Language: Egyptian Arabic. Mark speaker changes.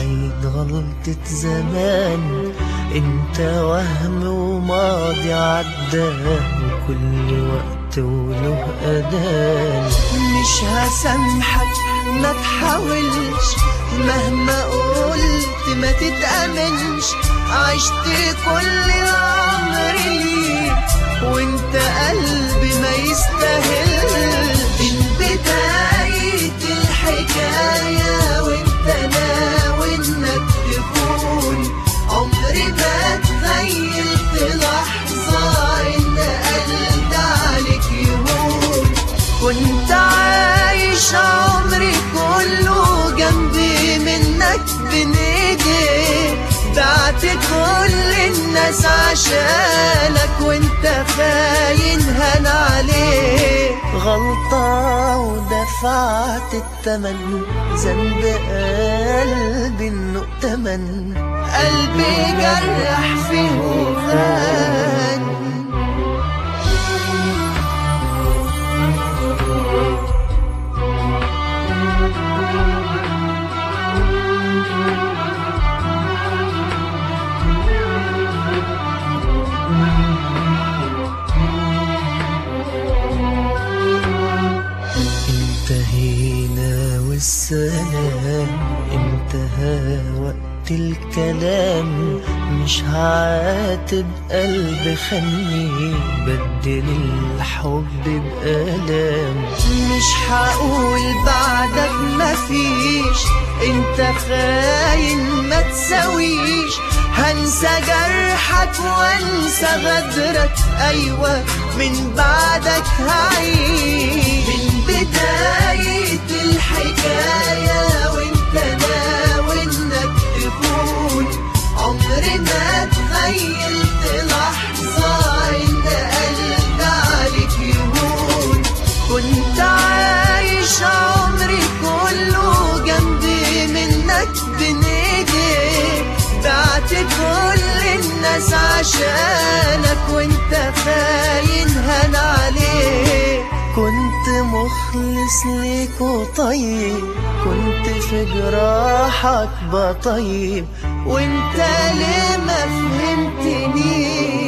Speaker 1: أعيد غلطة زمان انت وهم وماضي عدى وكل وقت وله أذان
Speaker 2: مش هسامحك ما تحاولش مهما قلت ما تتأمنش عشت كل العمر ليك وانت قلبي ما يستاهلش من بداية الحكاية وانت ناوي انك تكون عمري ما تخيلت لحظة ان قلبي عليك يهون كنت عايش عمري كله جنبي منك بين ايديك بعت كل الناس عشانك وانت خاين هان عليك
Speaker 1: غلطة ودفعت التمن ذنب قلبي انه تمن
Speaker 2: قلبي جرح فيه وخان
Speaker 1: انتهينا والسلام انتهى وقت الكلام مش هعاتب قلب خني بدل الحب بألام
Speaker 2: مش هقول بعدك مفيش انت خاين ما تساويش هنسى جرحك وانسى غدرك ايوه من بعدك هعيش من بداية الحكاية وانت ناوي انك تكون عمري ما تخيلت لحظة ان قلبي عليك يهون كنت عايش عمري كله جنبي منك بين ايديك بعت كل الناس عشانك وانت خاين هان عليك
Speaker 1: كنت مخلص ليك وطيب كنت في جراحك بطيب
Speaker 2: وانت ليه ما فهمتنيش